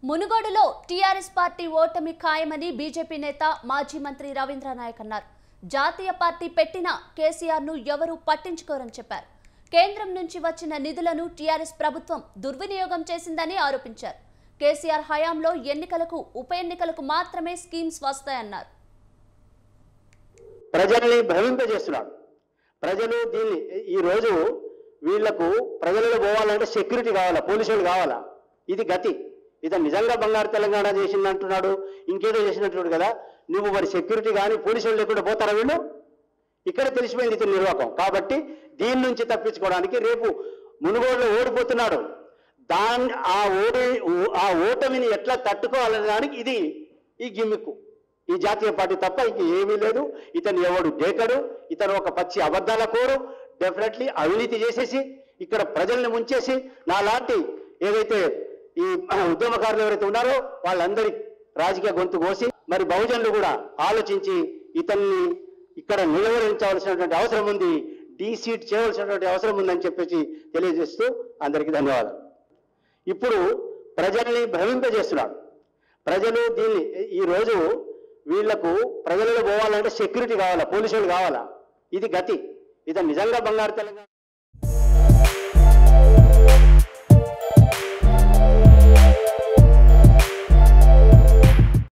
మునుగోడులో TRS party ఓటమి ఖాయమని బీజేపీ నేత మాజీ మంత్రి రవీంద్ర నాయక్ అన్నారు జాతీయ పార్టీ పెట్టిన కేసీఆర్ ను ఎవరూ పట్టించుకోరని చెప్పారు కేంద్రం నుంచి వచ్చిన నిధులను టీఆర్ఎస్ ప్రభుత్వం దుర్వినియోగం చేసిందని ఆరోపించారు కేసీఆర్ హయాంలో ఎన్నికలకు ఉప ఎన్నికలకు మాత్రమే స్కీమ్స్ వస్తాయన్నారు ప్రజల్ని భ్రమింపజేస్తున్నాడు ప్రజలు దీన్ని ఈ రోజు వీళ్లకు ప్రజలలో పోవాలంటే సెక్యూరిటీ కావాలా పోలీసులు కావాలా ఇది గతి ఇతను నిజంగా బంగారు తెలంగాణ చేసింది అంటున్నాడు ఇంకేదో చేసినట్టు కదా నువ్వు మరి సెక్యూరిటీ కానీ పోలీసులు లేకుండా పోతారా వీళ్ళు ఇక్కడ తెలిసిపోయింది ఇతని నిర్వాహకం కాబట్టి దీని నుంచి తప్పించుకోవడానికి రేపు మునుగోడులో ఓడిపోతున్నాడు దాని ఆ ఓడి ఆ ఓటమిని ఎట్లా తట్టుకోవాలనే దానికి ఇది ఈ గిమ్మిక్కు ఈ జాతీయ పార్టీ తప్ప ఇంక ఏమీ లేదు ఇతను ఎవడు డేకడు ఇతను ఒక పచ్చి అబద్ధాల కోరు డెఫినెట్లీ అవినీతి చేసేసి ఇక్కడ ప్రజల్ని ముంచేసి నా లాంటి ఏదైతే ఈ ఉద్యమకారులు ఎవరైతే ఉన్నారో వాళ్ళందరి రాజకీయ గొంతు కోసి మరి బహుజనులు కూడా ఆలోచించి ఇతన్ని ఇక్కడ నిలవరించవలసినటువంటి అవసరం ఉంది డీ సీట్ చేయవలసినటువంటి అవసరం ఉందని చెప్పేసి తెలియజేస్తూ అందరికీ ధన్యవాదాలు ఇప్పుడు ప్రజల్ని భ్రమింపజేస్తున్నాడు ప్రజలు దీన్ని ఈ రోజు వీళ్లకు ప్రజలలో పోవాలంటే సెక్యూరిటీ కావాలా పోలీసులు కావాలా ఇది గతి ఇతను నిజంగా బంగారు తెలంగాణ